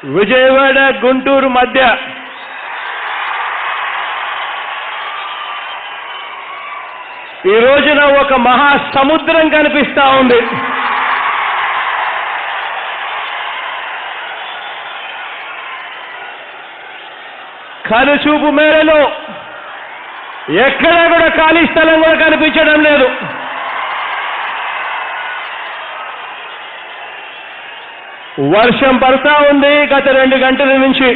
విజయవాడ గుంటూరు మధ్య ఈ రోజున ఒక మహా సముద్రం కనిపిస్తా ఉంది కనుచూపు మేరలో ఎక్కడా కూడా ఖాళీ స్థలం కూడా కనిపించడం లేదు వర్షం పడతా ఉంది గత రెండు గంటల నుంచి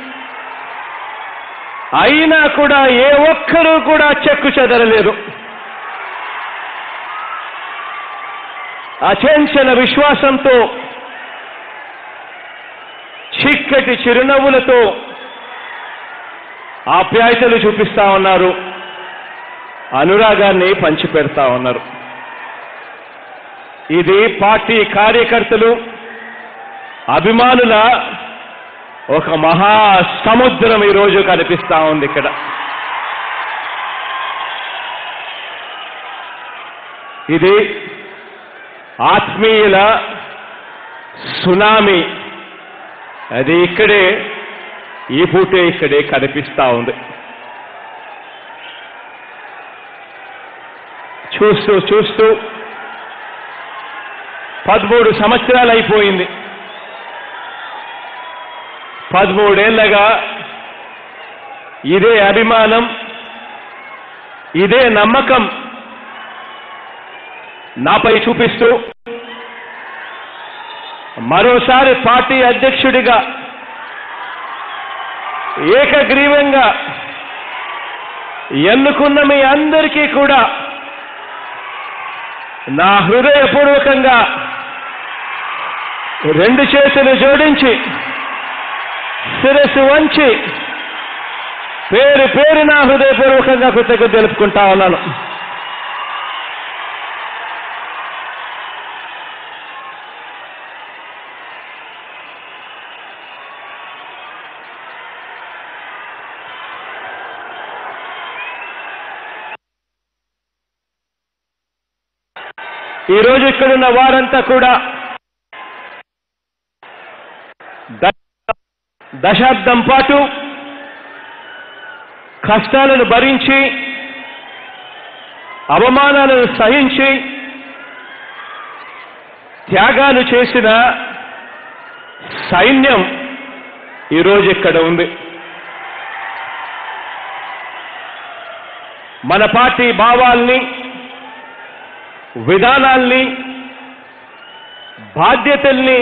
అయినా కూడా ఏ ఒక్కరూ కూడా చెక్కు చెదరలేదు అచంచల విశ్వాసంతో చిక్కటి చిరునవ్వులతో ఆప్యాయతలు చూపిస్తా ఉన్నారు అనురాగాన్ని పంచిపెడతా ఉన్నారు ఇది పార్టీ కార్యకర్తలు అభిమానుల ఒక మహా సముద్రం ఈరోజు కనిపిస్తా ఉంది ఇక్కడ ఇది ఆత్మీయుల సునామీ అది ఇక్కడే ఈ పూటే ఇక్కడే కనిపిస్తా ఉంది చూస్తూ చూస్తూ పదమూడు సంవత్సరాలు అయిపోయింది పదమూడేళ్లగా ఇదే అభిమానం ఇదే నమ్మకం నాపై చూపిస్తూ మరోసారి పార్టీ అధ్యక్షుడిగా ఏకగ్రీవంగా ఎన్నుకున్న మీ అందరికీ కూడా నా హృదయపూర్వకంగా రెండు చేతులు జోడించి శిరస్సు వంచి పేరు పేరు నా హృదయపూర్వకంగా కృతజ్ఞత తెలుపుకుంటా ఉన్నాను ఈరోజు ఇక్కడున్న వారంతా కూడా ద- దశాబ్దం పాటు కష్టాలను భరించి అవమానాలను సహించి త్యాగాలు చేసిన సైన్యం ఈరోజు ఇక్కడ ఉంది మన పార్టీ భావాల్ని విధానాల్ని బాధ్యతల్ని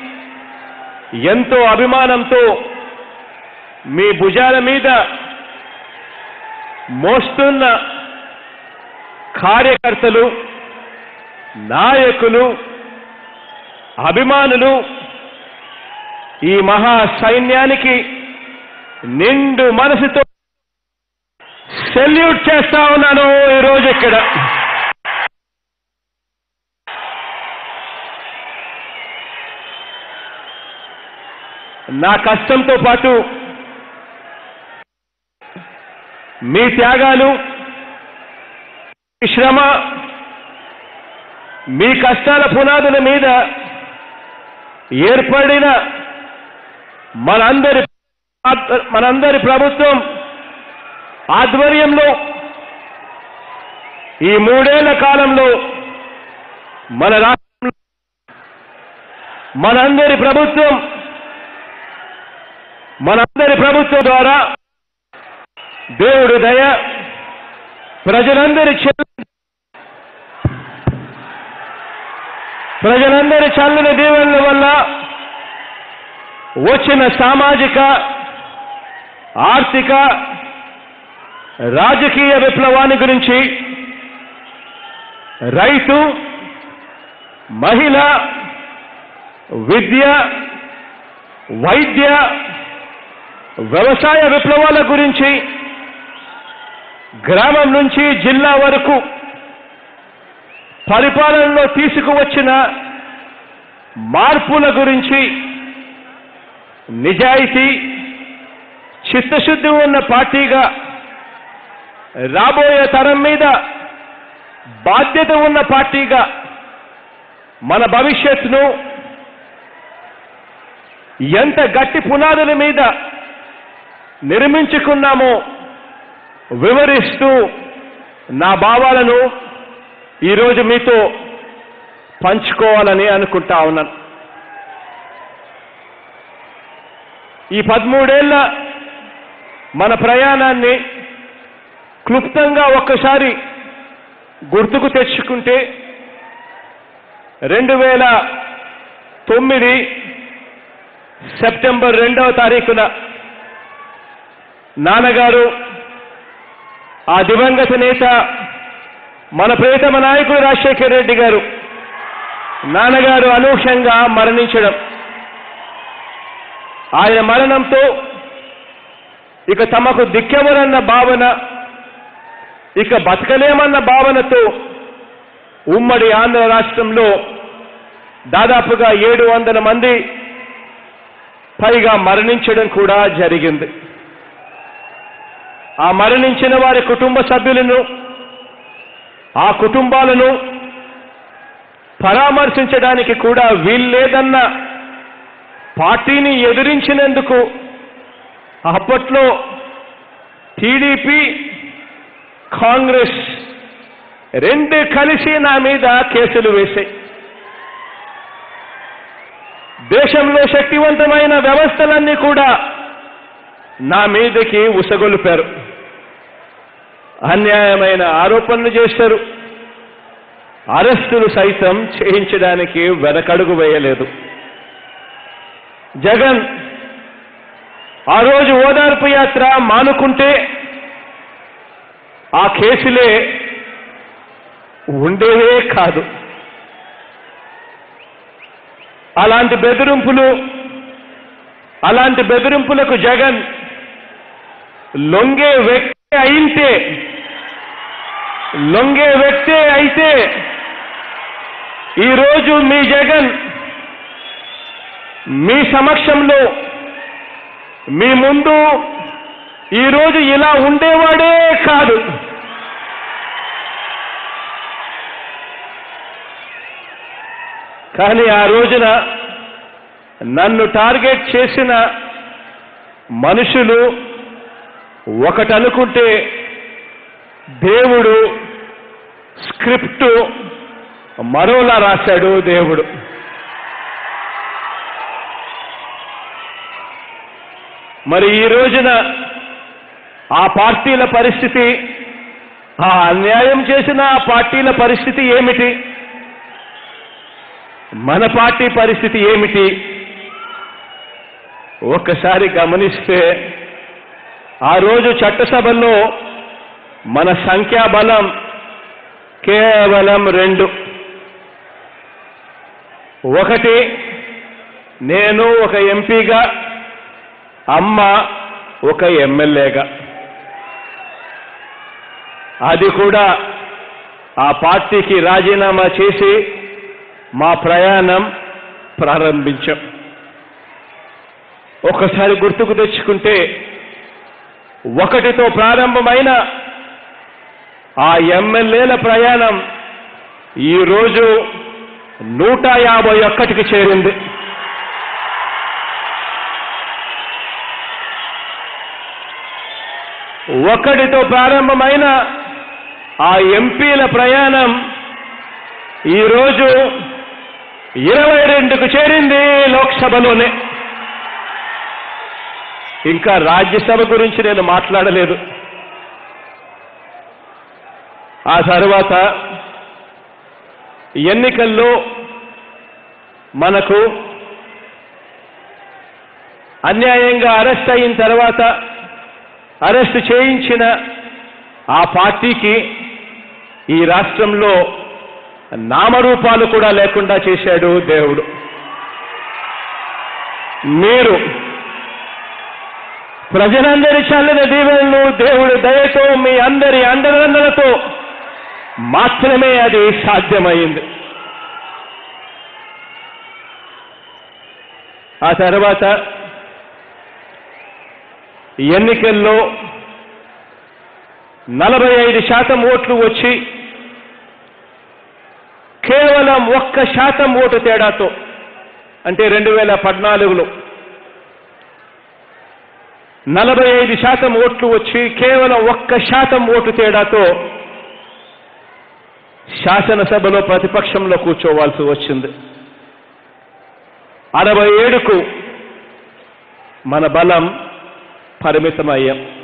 ఎంతో అభిమానంతో మీ భుజాల మీద మోస్తున్న కార్యకర్తలు నాయకులు అభిమానులు ఈ మహా సైన్యానికి నిండు మనసుతో సెల్యూట్ చేస్తా ఉన్నాను ఈరోజు ఇక్కడ నా కష్టంతో పాటు మీ త్యాగాలు మీ శ్రమ మీ కష్టాల పునాదుల మీద ఏర్పడిన మనందరి మనందరి ప్రభుత్వం ఆధ్వర్యంలో ఈ మూడేళ్ల కాలంలో మన రాష్ట్రంలో మనందరి ప్రభుత్వం మనందరి ప్రభుత్వం ద్వారా దేవుడి దయ ప్రజలందరి చెల్ ప్రజలందరి చల్లని దీవెనల వల్ల వచ్చిన సామాజిక ఆర్థిక రాజకీయ విప్లవాన్ని గురించి రైతు మహిళ విద్య వైద్య వ్యవసాయ విప్లవాల గురించి గ్రామం నుంచి జిల్లా వరకు పరిపాలనలో తీసుకువచ్చిన మార్పుల గురించి నిజాయితీ చిత్తశుద్ధి ఉన్న పార్టీగా రాబోయే తరం మీద బాధ్యత ఉన్న పార్టీగా మన భవిష్యత్తును ఎంత గట్టి పునాదుల మీద నిర్మించుకున్నామో వివరిస్తూ నా భావాలను ఈరోజు మీతో పంచుకోవాలని అనుకుంటా ఉన్నాను ఈ పదమూడేళ్ల మన ప్రయాణాన్ని క్లుప్తంగా ఒక్కసారి గుర్తుకు తెచ్చుకుంటే రెండు వేల తొమ్మిది సెప్టెంబర్ రెండవ తారీఖున నాన్నగారు ఆ దివంగత నేత మన ప్రియతమ నాయకుడు రాజశేఖర రెడ్డి గారు నాన్నగారు అనూహ్యంగా మరణించడం ఆయన మరణంతో ఇక తమకు దిక్కెవరన్న భావన ఇక బతకలేమన్న భావనతో ఉమ్మడి ఆంధ్ర రాష్ట్రంలో దాదాపుగా ఏడు వందల మంది పైగా మరణించడం కూడా జరిగింది ఆ మరణించిన వారి కుటుంబ సభ్యులను ఆ కుటుంబాలను పరామర్శించడానికి కూడా వీల్లేదన్న పార్టీని ఎదిరించినందుకు అప్పట్లో టీడీపీ కాంగ్రెస్ రెండు కలిసి నా మీద కేసులు వేశాయి దేశంలో శక్తివంతమైన వ్యవస్థలన్నీ కూడా నా మీదకి ఉసగొలిపారు అన్యాయమైన ఆరోపణలు చేశారు అరెస్టులు సైతం చేయించడానికి వెనకడుగు వేయలేదు జగన్ ఆ రోజు ఓదార్పు యాత్ర మానుకుంటే ఆ కేసులే ఉండేవే కాదు అలాంటి బెదిరింపులు అలాంటి బెదిరింపులకు జగన్ లొంగే వ్యక్తి అయితే లొంగే వ్యక్తి అయితే ఈరోజు మీ జగన్ మీ సమక్షంలో మీ ముందు ఈరోజు ఇలా ఉండేవాడే కాదు కానీ ఆ రోజున నన్ను టార్గెట్ చేసిన మనుషులు ఒకటనుకుంటే దేవుడు స్క్రిప్టు మరోలా రాశాడు దేవుడు మరి ఈ రోజున ఆ పార్టీల పరిస్థితి ఆ అన్యాయం చేసిన ఆ పార్టీల పరిస్థితి ఏమిటి మన పార్టీ పరిస్థితి ఏమిటి ఒక్కసారి గమనిస్తే ఆ రోజు చట్టసభల్లో మన సంఖ్యాబలం కేవలం రెండు ఒకటి నేను ఒక ఎంపీగా అమ్మ ఒక ఎమ్మెల్యేగా అది కూడా ఆ పార్టీకి రాజీనామా చేసి మా ప్రయాణం ప్రారంభించాం ఒకసారి గుర్తుకు తెచ్చుకుంటే ఒకటితో ప్రారంభమైన ఆ ఎమ్మెల్యేల ప్రయాణం ఈరోజు నూట యాభై ఒక్కటికి చేరింది ఒకటితో ప్రారంభమైన ఆ ఎంపీల ప్రయాణం ఈరోజు ఇరవై రెండుకు చేరింది లోక్సభలోనే ఇంకా రాజ్యసభ గురించి నేను మాట్లాడలేదు ఆ తర్వాత ఎన్నికల్లో మనకు అన్యాయంగా అరెస్ట్ అయిన తర్వాత అరెస్ట్ చేయించిన ఆ పార్టీకి ఈ రాష్ట్రంలో నామరూపాలు కూడా లేకుండా చేశాడు దేవుడు మీరు ప్రజలందరి చల్లని దీవెనలు దేవుడి దయతో మీ అందరి అండదండలతో మాత్రమే అది సాధ్యమైంది ఆ తర్వాత ఎన్నికల్లో నలభై ఐదు శాతం ఓట్లు వచ్చి కేవలం ఒక్క శాతం ఓటు తేడాతో అంటే రెండు వేల పద్నాలుగులో నలభై ఐదు శాతం ఓట్లు వచ్చి కేవలం ఒక్క శాతం ఓటు తేడాతో శాసనసభలో ప్రతిపక్షంలో కూర్చోవాల్సి వచ్చింది అరవై ఏడుకు మన బలం పరిమితమయ్యాం